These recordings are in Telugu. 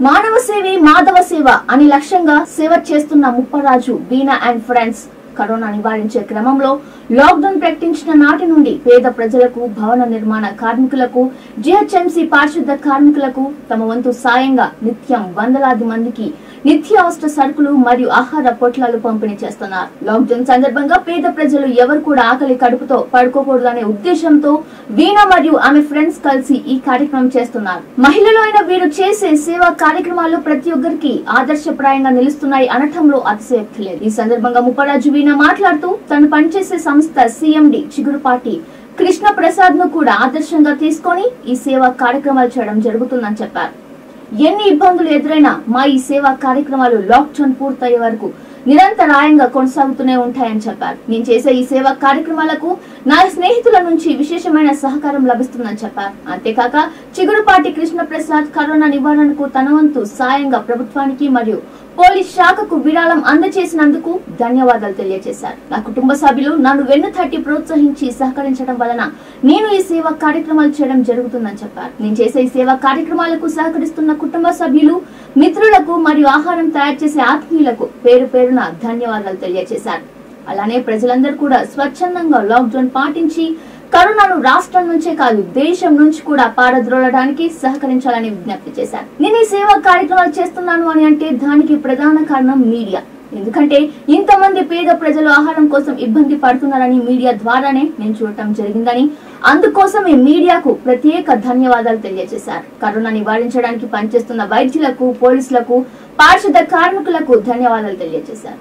మానవ సేవే మాధవ సేవ అని లక్ష్యంగా సేవ చేస్తున్న Mupparaju Veena and friends corona నివారించే క్రమంలో లాక్డౌన్ ప్రకటించిన నాటి నుండి పేద ప్రజలకు భవన నిర్మాణ కార్మికులకు జిహెచ్ఎంసీ పారిశుద్ధ కార్మికులకు తమ వంతు సాయంగా నిత్యం వందలాది మందికి నిత్యావసర సరుకులు మరియు ఆహార పొట్లాలు పంపిణీ చేస్తున్నారు లాక్డౌన్ సందర్భంగా పేద ప్రజలు ఎవరు కూడా ఆకలి కడుపుతో పడుకోకూడదనే ఉద్దేశంతో వీణ మరియు ఆమె ఫ్రెండ్స్ కలిసి ఈ కార్యక్రమం చేస్తున్నారు మహిళలు అయిన వీరు చేసే సేవా కార్యక్రమాలు ప్రతి ఒక్కరికి ఆదర్శప్రాయంగా నిలుస్తున్నాయి అనటంలో అతిశయోక్తి లేదు ఈ సందర్భంగా ముప్పరాజు వీణ మాట్లాడుతూ తను పనిచేసే సంస్థ సిఎండి చిగురుపాటి కృష్ణ ప్రసాద్ ను కూడా ఆదర్శంగా తీసుకొని ఈ సేవా కార్యక్రమాలు చేయడం జరుగుతుందని చెప్పారు ఎన్ని ఇబ్బందులు ఎదురైనా మా ఈ సేవా కార్యక్రమాలు లాక్డౌన్ పూర్తయ్యే వరకు నిరంతరాయంగా కొనసాగుతూనే ఉంటాయని చెప్పారు నేను చేసే ఈ సేవా కార్యక్రమాలకు నా స్నేహితుల నుంచి విశేషమైన సహకారం లభిస్తుందని చెప్పారు అంతేకాక చిగురుపాటి కృష్ణ ప్రసాద్ కరోనా నివారణకు తన వంతు సాయంగా ప్రభుత్వానికి మరియు పోలీస్ శాఖకు విరాళం అందజేసినందుకు ధన్యవాదాలు తెలియజేశారు నా కుటుంబ సభ్యులు నన్ను వెన్ను తట్టి ప్రోత్సహించి సహకరించడం వలన నేను ఈ సేవా కార్యక్రమాలు చేయడం జరుగుతుందని చెప్పారు నేను చేసే ఈ సేవా కార్యక్రమాలకు సహకరిస్తున్న కుటుంబ సభ్యులు మిత్రులకు మరియు ఆహారం తయారు చేసే ఆత్మీయులకు పేరు పేరున ధన్యవాదాలు తెలియజేశారు అలానే ప్రజలందరూ కూడా స్వచ్ఛందంగా లాక్డౌన్ పాటించి కరోనాను రాష్ట్రం నుంచే కాదు దేశం నుంచి కూడా పారద్రోలడానికి సహకరించాలని విజ్ఞప్తి చేశారు నేను ఈ సేవా కార్యక్రమాలు చేస్తున్నాను అని అంటే దానికి ప్రధాన కారణం మీడియా ఎందుకంటే ఇంతమంది పేద ప్రజలు ఆహారం కోసం ఇబ్బంది పడుతున్నారని మీడియా ద్వారానే నేను చూడటం జరిగిందని అందుకోసమే మీడియాకు ప్రత్యేక ధన్యవాదాలు తెలియజేశారు కరోనా నివారించడానికి పనిచేస్తున్న వైద్యులకు పోలీసులకు పారిశుద్ధ కార్మికులకు ధన్యవాదాలు తెలియజేశారు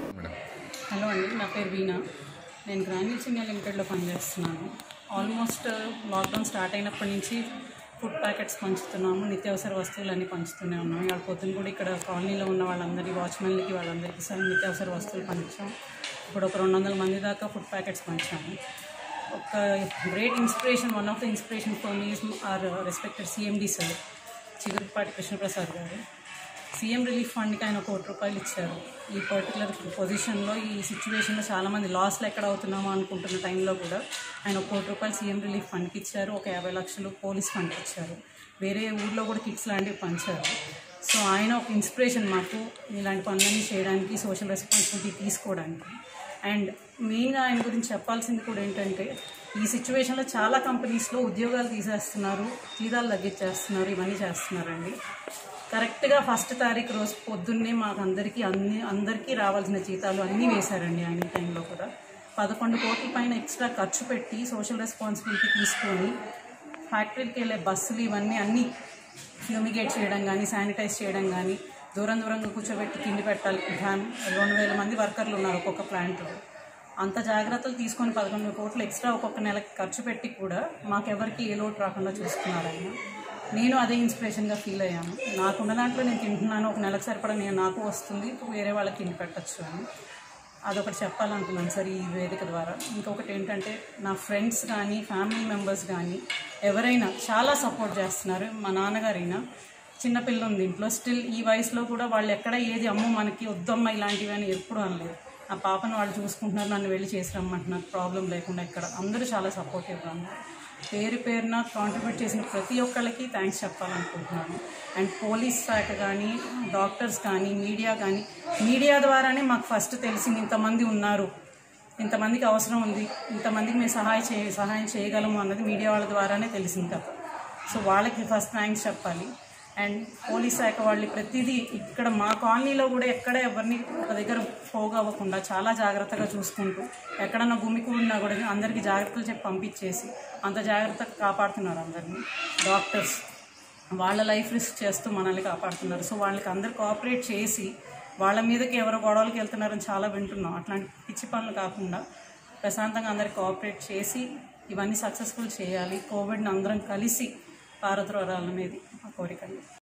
హలో అండి నా పేరు వీణా నేను గ్రాన్యూల్స్ ఇండియా లిమిటెడ్లో పనిచేస్తున్నాను ఆల్మోస్ట్ లాక్డౌన్ స్టార్ట్ అయినప్పటి నుంచి ఫుడ్ ప్యాకెట్స్ పంచుతున్నాము నిత్యావసర వస్తువులన్నీ పంచుతూనే ఉన్నాము ఇవాళ పొద్దున కూడా ఇక్కడ కాలనీలో ఉన్న వాళ్ళందరి వాచ్మెన్లకి వాళ్ళందరికీ సరే నిత్యావసర వస్తువులు పంచాం ఇప్పుడు ఒక రెండు వందల మంది దాకా ఫుడ్ ప్యాకెట్స్ పంచాము ఒక great inspiration one of the inspiration for me are respected CMD sir Chigurupati Krishnaprasad garu CM relief ఫండ్కి ఆయన ఒక కోటి రూపాయలు ఇచ్చారు ఈ పర్టికులర్ పొజిషన్లో ఈ సిచ్యువేషన్లో చాలామంది లాస్లు ఎక్కడ అవుతున్నామో అనుకుంటున్న టైంలో కూడా ఆయన ఒక కోటి రూపాయలు సీఎం రిలీఫ్ ఫండ్కి ఇచ్చారు ఒక యాభై లక్షలు పోలీస్ ఫండ్కి ఇచ్చారు వేరే ఊర్లో కూడా కిట్స్ లాంటివి పంచారు సో ఆయన ఒక ఇన్స్పిరేషన్ మాకు ఇలాంటి పనులన్నీ చేయడానికి సోషల్ రెస్పాన్సిబిలిటీ తీసుకోవడానికి అండ్ మెయిన్గా ఆయన గురించి చెప్పాల్సింది కూడా ఏంటంటే ఈ సిచ్యువేషన్లో చాలా కంపెనీస్లో ఉద్యోగాలు తీసేస్తున్నారు జీతాలు తగ్గించేస్తున్నారు ఇవన్నీ చేస్తున్నారండి కరెక్ట్గా ఫస్ట్ తారీఖు రోజు పొద్దున్నే మాకు అందరికీ అన్ని అందరికీ రావాల్సిన జీతాలు అన్నీ వేశారండి ఆయన టైంలో కూడా పదకొండు కోట్ల పైన ఎక్స్ట్రా ఖర్చు పెట్టి సోషల్ రెస్పాన్సిబిలిటీ తీసుకొని ఫ్యాక్టరీకి వెళ్ళే బస్సులు ఇవన్నీ అన్నీ ఫ్యూమిగేట్ చేయడం కానీ శానిటైజ్ చేయడం కానీ దూరం దూరంగా కూర్చోబెట్టి తిండి పెట్టాలి ఫ్యాన్ రెండు వేల మంది వర్కర్లు ఉన్నారు ఒక్కొక్క ప్లాంట్లో అంత జాగ్రత్తలు తీసుకొని పదకొండు కోట్లు ఎక్స్ట్రా ఒక్కొక్క నెలకి ఖర్చు పెట్టి కూడా మాకెవరికి ఏ లోటు రాకుండా చూసుకున్నారు ఆయన నేను అదే ఇన్స్పిరేషన్గా ఫీల్ అయ్యాను నాకున్న దాంట్లో నేను తింటున్నాను ఒక నెలకు సరిపడా నేను నాకు వస్తుంది వేరే వాళ్ళకి తిండి పెట్టచ్చు అని అదొకటి చెప్పాలనుకున్నాను సార్ ఈ వేదిక ద్వారా ఇంకొకటి ఏంటంటే నా ఫ్రెండ్స్ కానీ ఫ్యామిలీ మెంబర్స్ కానీ ఎవరైనా చాలా సపోర్ట్ చేస్తున్నారు మా నాన్నగారైనా చిన్నపిల్ల ఉంది ఇంట్లో స్టిల్ ఈ వయసులో కూడా వాళ్ళు ఎక్కడ ఏది అమ్మో మనకి వద్దమ్మ ఇలాంటివి అని ఎప్పుడు అనలేదు నా పాపను వాళ్ళు చూసుకుంటున్నారు నన్ను వెళ్ళి చేసి రమ్మంటున్నారు ప్రాబ్లం లేకుండా ఇక్కడ అందరూ చాలా సపోర్టివ్గా ఉన్నారు పేరు పేరున కాంట్రిబ్యూట్ చేసిన ప్రతి ఒక్కళ్ళకి థ్యాంక్స్ చెప్పాలనుకుంటున్నాను అండ్ పోలీస్ శాఖ కానీ డాక్టర్స్ కానీ మీడియా కానీ మీడియా ద్వారానే మాకు ఫస్ట్ తెలిసింది ఇంతమంది ఉన్నారు ఇంతమందికి అవసరం ఉంది ఇంతమందికి మేము సహాయం చేయ సహాయం చేయగలము అన్నది మీడియా వాళ్ళ ద్వారానే తెలిసింది కదా సో వాళ్ళకి ఫస్ట్ థ్యాంక్స్ చెప్పాలి అండ్ పోలీస్ శాఖ వాళ్ళు ప్రతిదీ ఇక్కడ మా కాలనీలో కూడా ఎక్కడ ఎవరిని ఒక దగ్గర పోగు అవ్వకుండా చాలా జాగ్రత్తగా చూసుకుంటూ ఎక్కడన్నా గుమి కూడినా కూడా అందరికీ జాగ్రత్తలు చెప్పి పంపించేసి అంత జాగ్రత్తగా కాపాడుతున్నారు అందరినీ డాక్టర్స్ వాళ్ళ లైఫ్ రిస్క్ చేస్తూ మనల్ని కాపాడుతున్నారు సో వాళ్ళకి అందరు కోఆపరేట్ చేసి వాళ్ళ మీదకి ఎవరో గొడవలకి వెళ్తున్నారని చాలా వింటున్నాం అట్లాంటి పిచ్చి పనులు కాకుండా ప్రశాంతంగా అందరికి కోఆపరేట్ చేసి ఇవన్నీ సక్సెస్ఫుల్ చేయాలి కోవిడ్ని అందరం కలిసి పారద్రోరాలనేది మా కోరిక